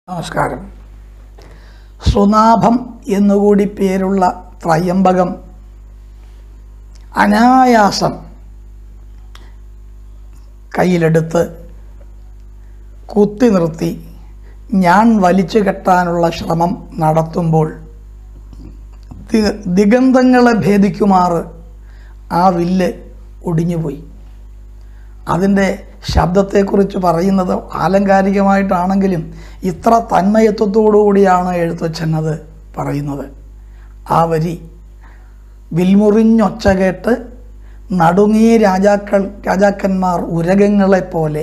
നമസ്കാരം സുനാഭം എന്നുകൂടി പേരുള്ള ത്രയംബകം അനായാസം കയ്യിലെടുത്ത് കുത്തി നിർത്തി ഞാൻ വലിച്ചു കെട്ടാനുള്ള ശ്രമം നടത്തുമ്പോൾ ദി- ദിഗന്ധങ്ങളെ ഭേദിക്കുമാറ് ആ വില്ല് ഒടിഞ്ഞുപോയി അതിൻ്റെ ശബ്ദത്തെക്കുറിച്ച് പറയുന്നത് ആലങ്കാരികമായിട്ടാണെങ്കിലും ഇത്ര തന്മയത്വത്തോടു കൂടിയാണ് എഴുത്തച്ഛൻ അത് പറയുന്നത് ആ വരി വിൽമുറിഞ്ഞൊച്ച കേട്ട് നടുങ്ങിയ രാജാക്കൾ രാജാക്കന്മാർ ഉരകങ്ങളെപ്പോലെ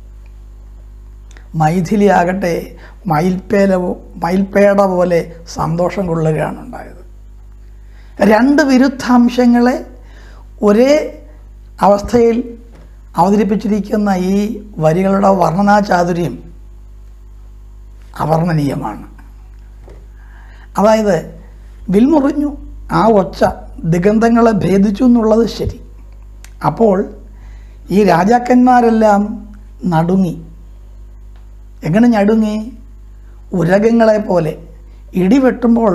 മൈഥിലി ആകട്ടെ മയിൽപ്പേല പോ- മയിൽപ്പേട പോലെ സന്തോഷം കൊള്ളുകയാണ് ഉണ്ടായത് രണ്ട് വിരുദ്ധാംശങ്ങളെ ഒരേ അവസ്ഥയിൽ അവതരിപ്പിച്ചിരിക്കുന്ന ഈ വരികളുടെ വർണ്ണനാചാതുര്യം അവർണ്ണനീയമാണ് അതായത് വിൽമുറിഞ്ഞു ആ ഒച്ച ദിഗന്ധങ്ങളെ ഭേദിച്ചു എന്നുള്ളത് ശരി അപ്പോൾ ഈ രാജാക്കന്മാരെല്ലാം നടുങ്ങി എങ്ങനെ ഞടുങ്ങി ഉരകങ്ങളെ പോലെ ഇടിവെട്ടുമ്പോൾ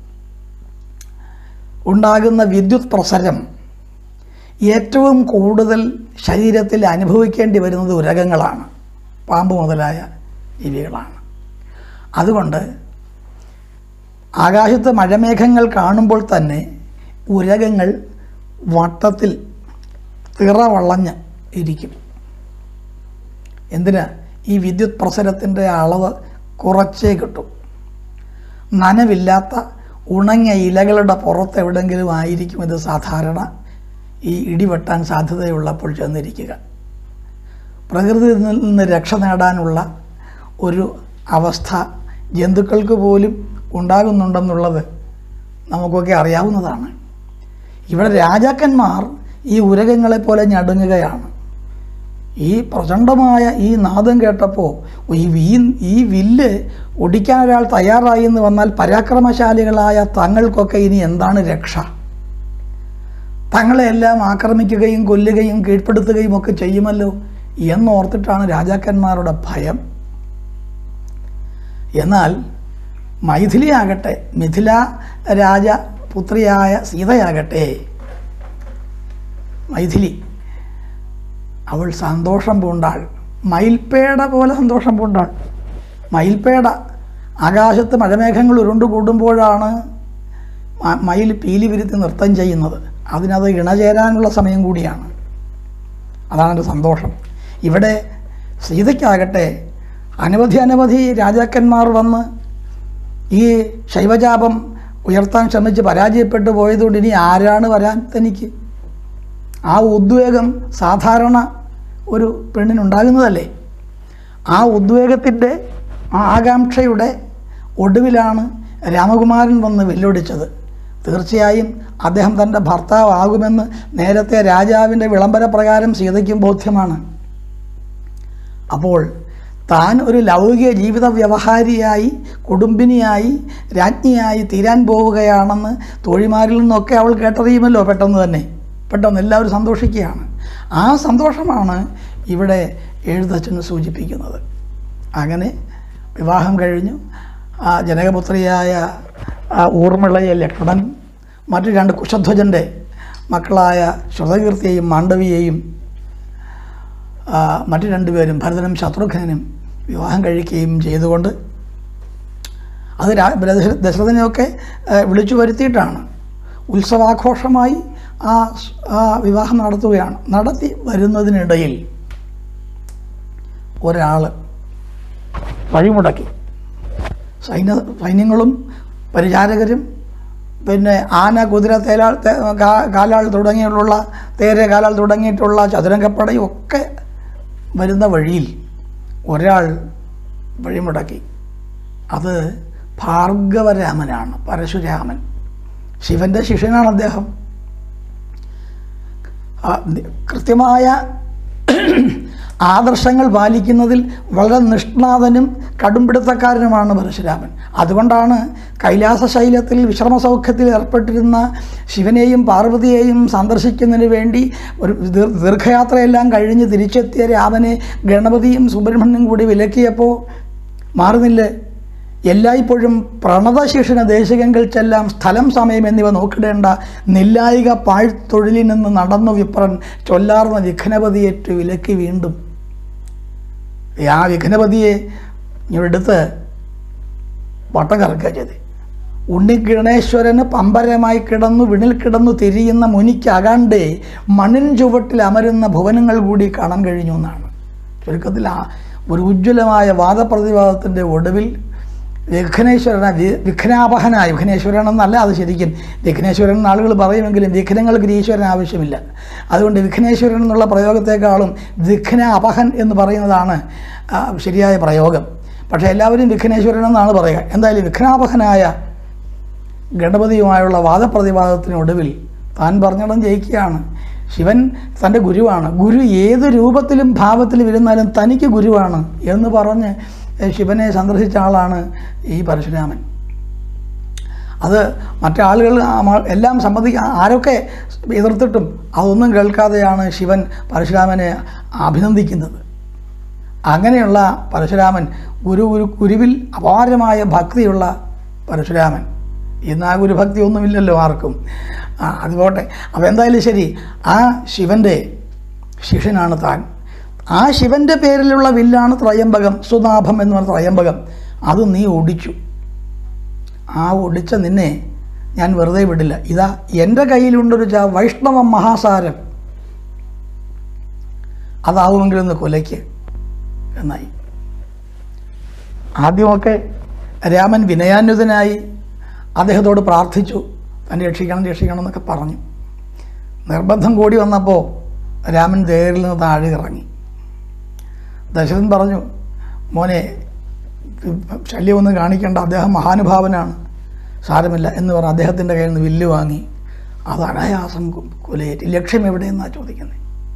ഉണ്ടാകുന്ന വിദ്യുത് പ്രസരം ഏറ്റവും കൂടുതൽ ശരീരത്തിൽ അനുഭവിക്കേണ്ടി വരുന്നത് ഉരകങ്ങളാണ് പാമ്പ് മുതലായ ജീവികളാണ് അതുകൊണ്ട് ആകാശത്ത് മഴമേഘങ്ങൾ കാണുമ്പോൾ തന്നെ ഉരകങ്ങൾ വട്ടത്തിൽ തിറ വള്ളഞ്ഞ് ഇരിക്കും എന്തിന് ഈ വിദ്യുത് പ്രസരത്തിൻ്റെ അളവ് കുറച്ചേ കിട്ടും നനവില്ലാത്ത ഉണങ്ങിയ ഇലകളുടെ പുറത്ത് എവിടെങ്കിലും ആയിരിക്കും ഇത് സാധാരണ ഈ ഇടിവെട്ടാൻ സാധ്യതയുള്ളപ്പോൾ ചെന്നിരിക്കുക പ്രകൃതിയിൽ നിന്ന് രക്ഷ നേടാനുള്ള ഒരു അവസ്ഥ ജന്തുക്കൾക്ക് പോലും ഉണ്ടാകുന്നുണ്ടെന്നുള്ളത് നമുക്കൊക്കെ അറിയാവുന്നതാണ് ഇവിടെ രാജാക്കന്മാർ ഈ ഉരകങ്ങളെപ്പോലെ ഞടുങ്ങുകയാണ് ഈ പ്രചണ്ഡമായ ഈ നാദം കേട്ടപ്പോൾ ഈ വീ ഈ വില്ല് ഒടിക്കാൻ ഒരാൾ തയ്യാറായി എന്ന് വന്നാൽ പരാക്രമശാലികളായ തങ്ങൾക്കൊക്കെ ഇനി എന്താണ് രക്ഷ തങ്ങളെല്ലാം ആക്രമിക്കുകയും കൊല്ലുകയും കീഴ്പ്പെടുത്തുകയും ഒക്കെ ചെയ്യുമല്ലോ എന്നോർത്തിട്ടാണ് രാജാക്കന്മാരുടെ ഭയം എന്നാൽ മൈഥിലിയാകട്ടെ മിഥില രാജപുത്രിയായ സീതയാകട്ടെ മൈഥിലി അവൾ സന്തോഷം പൂണ്ടാൾ മയിൽപ്പേട പോലെ സന്തോഷം പൂണ്ടാൾ മയിൽപ്പേട ആകാശത്ത് മഴമേഘങ്ങൾ ഉരുണ്ടു കൂടുമ്പോഴാണ് മ- മയിൽ പീലി വിരുത്തി നൃത്തം ചെയ്യുന്നത് അതിനത് ഇണചേരാനുള്ള സമയം കൂടിയാണ് അതാണ് ഒരു സന്തോഷം ഇവിടെ സീതയ്ക്കാകട്ടെ അനവധി അനവധി രാജാക്കന്മാർ വന്ന് ഈ ശൈവജാപം ഉയർത്താൻ ശ്രമിച്ച് പരാജയപ്പെട്ടു പോയതുകൊണ്ട് ഇനി ആരാണ് വരാൻ തനിക്ക് ആ ഉദ്വേഗം സാധാരണ ഒരു പെണ്ണിനുണ്ടാകുന്നതല്ലേ ആ ഉദ്വേഗത്തിൻ്റെ ആ ആകാംക്ഷയുടെ ഒടുവിലാണ് രാമകുമാരൻ വന്ന് വെല്ലുവിളിച്ചത് തീർച്ചയായും അദ്ദേഹം തൻ്റെ ഭർത്താവാകുമെന്ന് നേരത്തെ രാജാവിൻ്റെ വിളംബര പ്രകാരം സീതയ്ക്കും ബോധ്യമാണ് അപ്പോൾ താൻ ഒരു ലൗകിക ജീവിത വ്യവഹാരിയായി കുടുംബിനിയായി രാജ്ഞിയായി തീരാൻ പോവുകയാണെന്ന് തോഴിമാരിൽ നിന്നൊക്കെ അവൾ കേട്ടറിയുമല്ലോ പെട്ടെന്ന് തന്നെ പെട്ടെന്ന് എല്ലാവരും സന്തോഷിക്കുകയാണ് ആ സന്തോഷമാണ് ഇവിടെ എഴുത്തച്ഛന് സൂചിപ്പിക്കുന്നത് അങ്ങനെ വിവാഹം കഴിഞ്ഞു ആ ജനകപുത്രിയായ ആ ഊർമിളയെ ലക്ഷ്മണൻ മറ്റു രണ്ട് കുശധ്വജൻ്റെ മക്കളായ ശ്രുതകീർത്തിയെയും മാണ്ഡവിയെയും ആ, മറ്റു രണ്ടുപേരും ഭരതനും ശത്രുഘ്നും വിവാഹം കഴിക്കുകയും ചെയ്തുകൊണ്ട് അത് രാ ദശ- ദശരഥനെയൊക്കെ ആ, വിളിച്ചു വരുത്തിയിട്ടാണ് ഉത്സവാഘോഷമായി ആ സ്- ആ വിവാഹം നടത്തുകയാണ് നടത്തി വരുന്നതിനിടയിൽ ഒരാൾ വഴിമുടക്കി സൈന്യ സൈന്യങ്ങളും പരിചാരകരും പിന്നെ ആന കുതിര തേലാൾ തേ- കാ- കാലാൾ തുടങ്ങിയുള്ള തേര് കാലാൾ തുടങ്ങിയിട്ടുള്ള ചതുരംഗപ്പടയും ഒക്കെ വരുന്ന വഴിയിൽ ഒരാൾ വഴിമുടക്കി അത് ഭാർഗവരാമനാണ് പരശുരാമൻ ശിവൻ്റെ ശിഷ്യനാണ് അദ്ദേഹം ആ, നി- കൃത്യമായ ആദർശങ്ങൾ പാലിക്കുന്നതിൽ വളരെ നിഷ്ണാതനും കടുംപിടുത്തക്കാരനുമാണ് പരശുരാമൻ അതുകൊണ്ടാണ് കൈലാസ ശൈലത്തിൽ വിശ്രമസൗഖ്യത്തിൽ ഏർപ്പെട്ടിരുന്ന ശിവനെയും പാർവതിയെയും സന്ദർശിക്കുന്നതിന് വേണ്ടി ഒരു ദീർ- ദീർഘയാത്രയെല്ലാം കഴിഞ്ഞ് തിരിച്ചെത്തിയ രാമനെ ഗണപതിയും സുബ്രഹ്മണ്യം കൂടി വിലക്കിയപ്പോൾ മാറുന്നില്ലേ എല്ലായ്പ്പോഴും പ്രണതശിക്ഷണ ദേശികങ്കിൽ ചെല്ലാം സ്ഥലം സമയം എന്നിവ നോക്കിടേണ്ട നില്ലായിക പാഴ്ത്തൊഴിലിൽ നിന്ന് നടന്നു വിപ്രൻ ചൊല്ലാർന്ന വിഘ്നപതിയേറ്റ് വിലക്കി വീണ്ടും ആ വിഘ്നപതിയെ ഇങ്ങോട്ടെടുത്ത് വട്ടം കറക്കുക ചെയ്ത് ഉണ്ണിക്കിരണേശ്വരന് പമ്പരമായി കിടന്നു വിണിൽ കിടന്നു തിരിയുന്ന മുനിക്ക് അകാണ്ടേ മണ്ണിൻ ചുവട്ടിൽ അമരുന്ന ഭുവനങ്ങൾ കൂടി കാണാൻ കഴിഞ്ഞു എന്നാണ് ചുരുക്കത്തിൽ ആ ഒരു ഉജ്ജ്വലമായ വാദപ്രതിവാദത്തിൻ്റെ ഒടുവിൽ വിഘ്നേശ്വരന വി- വിഘ്നാപഹനായ വിഘ്നേശ്വരൻ എന്നല്ല അത് ശരിക്കും വിഘ്നേശ്വരൻ എന്ന് ആളുകൾ പറയുമെങ്കിലും വിഘ്നങ്ങൾക്ക് ഒരു ഈശ്വരൻ ആവശ്യമില്ല അതുകൊണ്ട് വിഘ്നേശ്വരൻ എന്നുള്ള പ്രയോഗത്തെക്കാളും വിഘ്ന അപഹൻ എന്ന് പറയുന്നതാണ് ആ, ശരിയായ പ്രയോഗം പക്ഷേ എല്ലാവരും വിഘ്നേശ്വരൻ എന്നാണ് പറയുക എന്തായാലും വിഘ്നാപഹനായ ഗണപതിയുമായുള്ള വാദപ്രതിവാദത്തിനൊടുവിൽ താൻ പറഞ്ഞിടം ജയിക്കുകയാണ് ശിവൻ തൻ്റെ ഗുരുവാണ് ഗുരു ഏത് രൂപത്തിലും ഭാവത്തിലും ഇരുന്നാലും തനിക്ക് ഗുരുവാണ് എന്ന് പറഞ്ഞ് ശിവനെ സന്ദർശിച്ച ആളാണ് ഈ പരശുരാമൻ അത് മറ്റാളുകൾ ആ മ- എല്ലാം സമ്മതി ആരൊക്കെ എതിർത്തിട്ടും അതൊന്നും കേൾക്കാതെയാണ് ശിവൻ പരശുരാമനെ അഭിനന്ദിക്കുന്നത് അങ്ങനെയുള്ള പരശുരാമൻ ഗുരു ഗുരു ഗുരുവിൽ അപാരമായ ഭക്തിയുള്ള പരശുരാമൻ ഇന്ന് ആ ഗുരുഭക്തി ഒന്നുമില്ലല്ലോ ആർക്കും ആ അത് പോട്ടെ അപ്പോൾ എന്തായാലും ശരി ആ ശിവൻ്റെ ശിഷ്യനാണ് താൻ ആ ശിവൻ്റെ പേരിലുള്ള വില്ലാണ് ത്രയംബകം സുനാഭം എന്ന് പറഞ്ഞ ത്രയംബകം അത് നീ ഒടിച്ചു ആ ഒടിച്ച നിന്നെ ഞാൻ വെറുതെ വിടില്ല ഇതാ എൻ്റെ കയ്യിലുണ്ടൊരു ച വൈഷ്ണവ മഹാസാരം അതാവുമെങ്കിലും ഒന്ന് കൊലയ്ക്ക് എന്നായി ആദ്യമൊക്കെ രാമൻ വിനയാന്വിതനായി അദ്ദേഹത്തോട് പ്രാർത്ഥിച്ചു തന്നെ രക്ഷിക്കണം രക്ഷിക്കണം എന്നൊക്കെ പറഞ്ഞു നിർബന്ധം കൂടി വന്നപ്പോൾ രാമൻ തേരിൽ നിന്ന് താഴെ ഇറങ്ങി ദശരഥൻ പറഞ്ഞു മോനെ ശല്യമൊന്നും കാണിക്കേണ്ട അദ്ദേഹം മഹാനുഭാവനാണ് സാരമില്ല എന്ന് പറഞ്ഞ് അദ്ദേഹത്തിൻ്റെ കയ്യിൽ നിന്ന് വില്ല് വാങ്ങി അത് അനായാസം കു- കൊലയേറ്റി ലക്ഷ്യം എവിടെയെന്നാണ് ചോദിക്കുന്നത്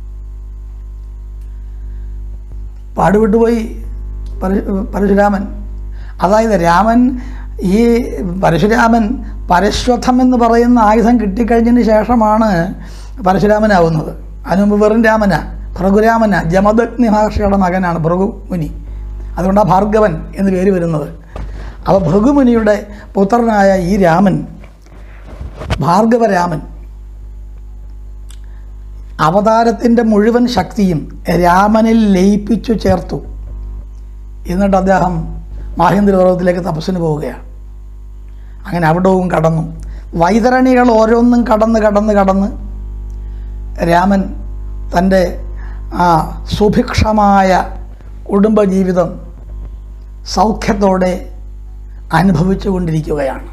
പാടുവിട്ടുപോയി പരശു പരശുരാമൻ അതായത് രാമൻ ഈ പരശുരാമൻ പരശ്വഥം എന്ന് പറയുന്ന ആയുധം കിട്ടിക്കഴിഞ്ഞതിന് ശേഷമാണ് പരശുരാമനാവുന്നത് അതിനു മുമ്പ് വെറും രാമന ഭൃഗുരാമന ജമദഗ്നി മഹർഷിയുടെ മകനാണ് ഭൃഗു മുനി അതുകൊണ്ടാണ് ഭാർഗവൻ എന്ന് പേര് വരുന്നത് അപ്പോൾ ഭൃഗുമുനിയുടെ പുത്രനായ ഈ രാമൻ ഭാർഗവരാമൻ അവതാരത്തിൻ്റെ മുഴുവൻ ശക്തിയും രാമനിൽ ലയിപ്പിച്ചു ചേർത്തു എന്നിട്ട് അദ്ദേഹം മാഹേന്ദ്ര പർവ്വതത്തിലേക്ക് തപസ്സിന് പോവുകയാണ് അങ്ങനെ അവിടവും കടന്നു വൈതരണികൾ ഓരോന്നും കടന്ന് കടന്ന് കടന്ന് രാമൻ തൻ്റെ ആ സുഭിക്ഷമായ കുടുംബജീവിതം സൗഖ്യത്തോടെ അനുഭവിച്ചു കൊണ്ടിരിക്കുകയാണ്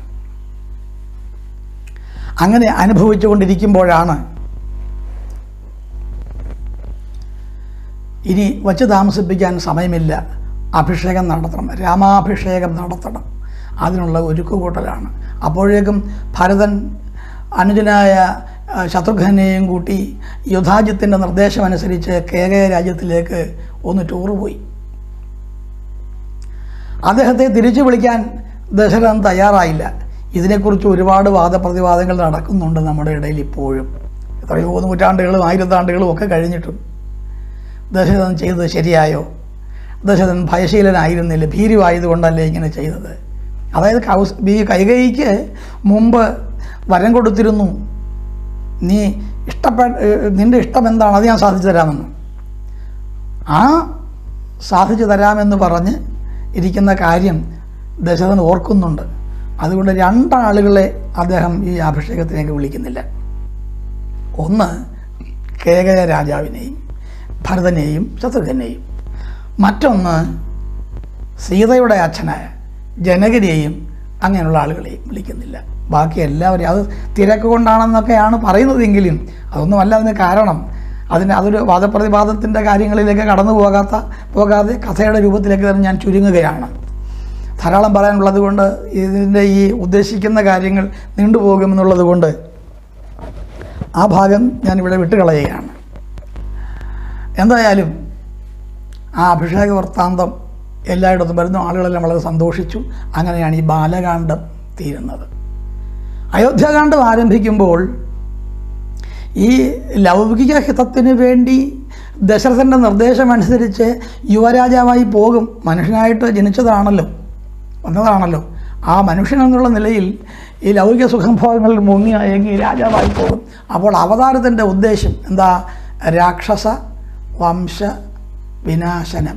അങ്ങനെ അനുഭവിച്ചു കൊണ്ടിരിക്കുമ്പോഴാണ് ഇനി വച്ച് താമസിപ്പിക്കാൻ സമയമില്ല അഭിഷേകം നടത്തണം രാമാഭിഷേകം നടത്തണം അതിനുള്ള ഒരുക്കുകൂട്ടലാണ് അപ്പോഴേക്കും ഭരതൻ അനുജനായ ആ, ശത്രുഘ്നെയും കൂട്ടി യുദ്ധാജിത്തിൻ്റെ നിർദ്ദേശമനുസരിച്ച് കേകയ രാജ്യത്തിലേക്ക് ഒന്ന് ടൂർ പോയി അദ്ദേഹത്തെ തിരിച്ചു വിളിക്കാൻ ദശരഥൻ തയ്യാറായില്ല ഇതിനെക്കുറിച്ച് ഒരുപാട് വാദപ്രതിവാദങ്ങൾ നടക്കുന്നുണ്ട് നമ്മുടെ ഇടയിൽ ഇപ്പോഴും എത്രയോ നൂറ്റാണ്ടുകളും ആയിരത്താണ്ടുകളും ഒക്കെ കഴിഞ്ഞിട്ടും ദശരഥൻ ചെയ്തത് ശരിയായോ ദശരഥൻ ഭയശീലനായിരുന്നില്ല ഭീരുവായതുകൊണ്ടല്ലേ ഇങ്ങനെ ചെയ്തത് അതായത് കൗസ് ഈ കൈകൈക്ക് മുമ്പ് വരം കൊടുത്തിരുന്നു നീ ഇഷ്ടപ്പെട്ട നിൻ്റെ ഇഷ്ടം എന്താണ് അത് ഞാൻ സാധിച്ചു തരാമെന്ന് ആ സാധിച്ചു തരാമെന്ന് പറഞ്ഞ് ഇരിക്കുന്ന കാര്യം ദശരഥൻ ഓർക്കുന്നുണ്ട് അതുകൊണ്ട് രണ്ടാളുകളെ അദ്ദേഹം ഈ അഭിഷേകത്തിലേക്ക് വിളിക്കുന്നില്ല ഒന്ന് കേകയ രാജാവിനെയും ഭരതനെയും ശത്രുഘ്നെയും മറ്റൊന്ന് സീതയുടെ അച്ഛനായ ജനകനെയും അങ്ങനെയുള്ള ആളുകളെയും വിളിക്കുന്നില്ല ബാക്കി എല്ലാവരെയും അത് തിരക്ക് കൊണ്ടാണെന്നൊക്കെയാണ് പറയുന്നതെങ്കിലും അതൊന്നുമല്ല അതിന് കാരണം അതിന് അതൊരു വാദപ്രതിവാദത്തിൻ്റെ കാര്യങ്ങളിലേക്ക് കടന്നു പോകാത്ത പോകാതെ കഥയുടെ രൂപത്തിലേക്ക് തന്നെ ഞാൻ ചുരുങ്ങുകയാണ് ധാരാളം പറയാനുള്ളത് കൊണ്ട് ഇതിൻ്റെ ഈ ഉദ്ദേശിക്കുന്ന കാര്യങ്ങൾ നീണ്ടുപോകുമെന്നുള്ളത് കൊണ്ട് ആ ഭാഗം ഞാനിവിടെ വിട്ടുകളയുകയാണ് എന്തായാലും ആ അഭിഷേക വൃത്താന്തം എല്ലായിടത്തും വരുന്നു ആളുകളെല്ലാം വളരെ സന്തോഷിച്ചു അങ്ങനെയാണ് ഈ ബാലകാന്ഡം തീരുന്നത് അയോധ്യാകാന്ഡം ആരംഭിക്കുമ്പോൾ ഈ ലൗകിക ഹിതത്തിന് വേണ്ടി ദശരഥൻ്റെ നിർദ്ദേശമനുസരിച്ച് യുവരാജാവായി പോകും മനുഷ്യനായിട്ട് ജനിച്ചതാണല്ലോ വന്നതാണല്ലോ ആ മനുഷ്യൻ എന്നുള്ള നിലയിൽ ഈ ലൗകിക സുഖഭോഗങ്ങളിൽ മുങ്ങി അയങ്ങി രാജാവായി പോകും അപ്പോൾ അവതാരത്തിൻ്റെ ഉദ്ദേശം എന്താ രാക്ഷസ വംശ വിനാശനം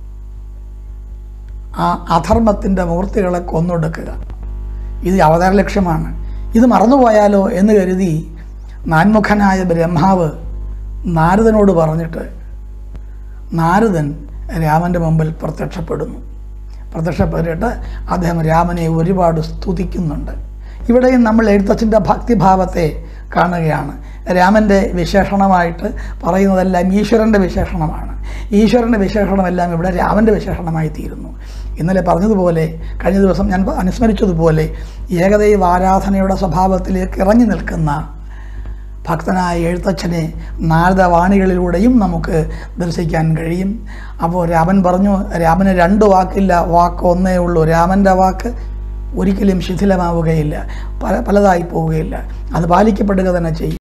ആ അധർമ്മത്തിൻ്റെ മൂർത്തികളെ കൊന്നൊടുക്കുക ഇത് അവതാര ലക്ഷ്യമാണ് ഇത് മറന്നുപോയാലോ എന്ന് കരുതി നാൻമുഖനായ ബ്രഹ്മാവ് നാരദനോട് പറഞ്ഞിട്ട് നാരദൻ രാമൻ്റെ മുമ്പിൽ പ്രത്യക്ഷപ്പെടുന്നു പ്രത്യക്ഷപ്പെട്ടിട്ട് അദ്ദേഹം രാമനെ ഒരുപാട് സ്തുതിക്കുന്നുണ്ട് ഇവിടെയും നമ്മൾ എഴുത്തച്ഛൻ്റെ ഭക്തിഭാവത്തെ കാണുകയാണ് രാമൻ്റെ വിശേഷണമായിട്ട് പറയുന്നതെല്ലാം ഈശ്വരൻ്റെ വിശേഷണമാണ് ഈശ്വരൻ്റെ വിശേഷണമെല്ലാം ഇവിടെ രാമൻ്റെ വിശേഷണമായി തീരുന്നു ഇന്നലെ പറഞ്ഞതുപോലെ കഴിഞ്ഞ ദിവസം ഞാൻ അനുസ്മരിച്ചതുപോലെ ഏകദൈവ ആരാധനയുടെ സ്വഭാവത്തിലേക്ക് ഇറങ്ങി നിൽക്കുന്ന ഭക്തനായ എഴുത്തച്ഛനെ നാരദവാണികളിലൂടെയും നമുക്ക് ദർശിക്കാൻ കഴിയും അപ്പോൾ രാമൻ പറഞ്ഞു രാമന് രണ്ട് വാക്കില്ല വാക്ക് ഒന്നേ ഉള്ളൂ രാമൻ്റെ വാക്ക് ഒരിക്കലും ശിഥിലമാവുകയില്ല പല പലതായി പോവുകയില്ല അത് പാലിക്കപ്പെടുക തന്നെ ചെയ്യും